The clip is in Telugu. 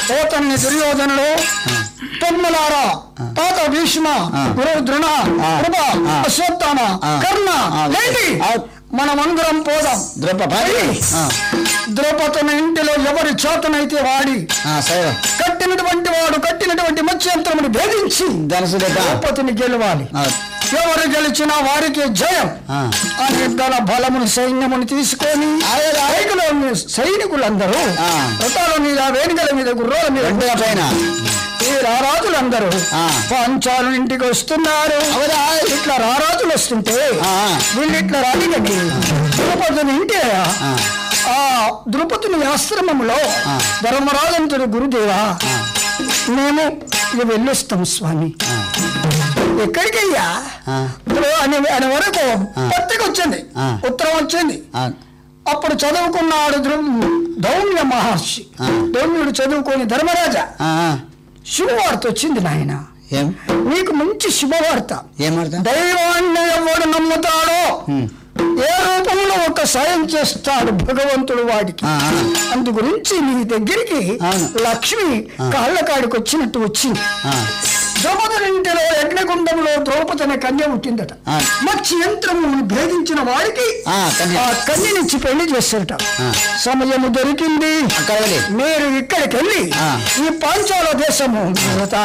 పోతన్ని దుర్యోధనుడు తొమ్మిలారా తాత భీష్మ గురు ద్రోణ కృప అశ్వత్థామ కర్ణ ఏంటి మనమందరం పోదాం ద్రౌపది ఆ, ద్రౌపదిని ఇంటిలో ఎవరి చేతనైతే వాడి ఆ, సరే కట్టినటువంటి వాడు కట్టినటువంటి మత్స్యంత్రముని భేదించి ధనుసు దెబ్బ ద్రౌపదిని గెలవాలి ఆ, ఎవరు గెలిచినా వారికి జయం ఆ. అని దళ బలమును సైన్యమును తీసుకొని ఐదులో సైనికులందరూ ఆ. రథాల మీద వేణుగల మీద గుర్రాల మీద రెండుగా పైన ఈ రారాజులందరూ ఆ. పాంచాలు ఇంటికి వస్తున్నారు అవునా? ఇట్లా రారాజులు వస్తుంటే ఆ. వీళ్ళు ఇట్లా రాలిగండి ద్రుపదుని ఇంటి ఆ. ఆ ద్రుపదుని ఆశ్రమములో ఆ. ధర్మరాజంతుడు గురుదేవా మేము ఇక వెళ్ళొస్తాం స్వామి ఎక్కడికయ్యా ఆ. ఇప్పుడు అని అని వరకు పత్రిక వచ్చింది ఆ. ఉత్తరం వచ్చింది ఆ, అప్పుడు చదువుకున్నాడు ద్రు- దౌమ్య మహర్షి ఆ. దౌమ్యుడు చదువుకొని ధర్మరాజా ఆ, ఆ. శుభవార్త వచ్చింది నాయన ఏం నీకు మంచి శుభవార్త ఏమర్థం దైవాన్ని ఎవడు నమ్ముతాడో ఏ రూపంలో ఒక సాయం చేస్తాడు భగవంతుడు వాడికి ఆ, ఆ. అందు గురించి నీ దగ్గరికి అవును. లక్ష్మి కాళ్ళ కాడికి వచ్చినట్టు వచ్చింది ఆ, ద్రౌపది ఇంటిలో యజ్ఞగుండంలో ద్రౌపది అనే కన్య పుట్టిందట ఆ. మత్స్య యంత్రమును భేదించిన వాడికి ఆ, కన్య. ఆ కన్యనిచ్చి పెళ్లి చేస్తారట ఆ. సమయము దొరికింది అక్కడ వెళ్ళి మీరు ఇక్కడికి వెళ్ళి ఆ. ఈ పాంచాల దేశము